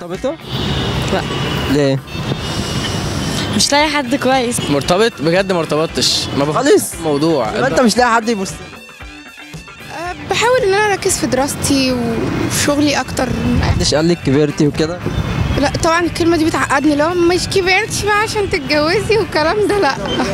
مرتبطه لا. ليه مش لاقي حد كويس مرتبط بجد ما ارتبطتش ما بفكرش خالص في الموضوع يبقى انت مش لاقي حد يبص بحاول ان انا اركز في دراستي وفي شغلي اكتر محدش قال لك كبرتي وكده لا طبعا الكلمه دي بتعقدني لو مش كبرتش بقى عشان تتجوزي والكلام ده لا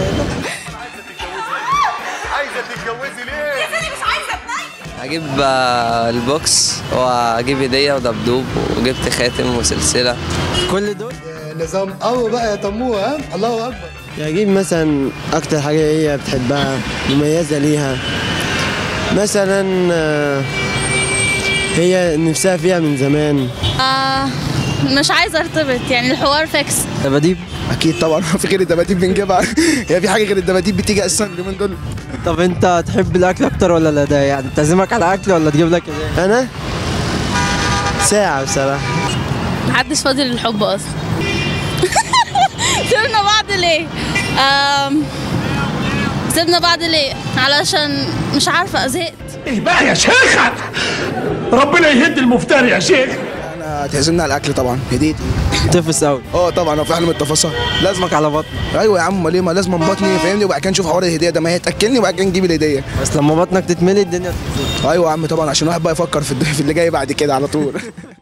هجيب آه، البوكس واجيب هديه ودبدوب وجبت خاتم وسلسله كل دول نظام قوي بقى يا طموح ها الله اكبر اجيب مثلا اكتر حاجه هي بتحبها مميزه ليها مثلا آه، هي نفسها فيها من زمان آه مش عايزه ارتبط يعني الحوار فيكس دباديب اكيد طبعا في غير الدباديب بنجيبها هي في حاجه غير الدباديب بتيجي اساسا اليومين دول طب انت تحب الاكل اكتر ولا الهدايا يعني تعزمك على اكل ولا تجيب لك هدايا انا ساعه بصراحه محدش فاضي للحب اصلا سيبنا بعض ليه آم، سيبنا بعض ليه علشان مش عارفه زهقت ايه بقى يا شيخ ربنا يهد المفتري يا شيخ انا تعزمنا على الاكل طبعا هديتي تفس قوي اه طبعا لو في حلم التفاصيل لازم اسمك على بطن ايوه يا عم امال ايه ما لازم بطني فاهمني وبعد كده نشوف حوار الهديه ده ما هي تاكلني وبعد كده نجيب الهديه بس لما بطنك تتملي الدنيا تتزيد ايوه يا عم طبعا عشان الواحد بقى يفكر في الد- في اللي جاي بعد كده على طول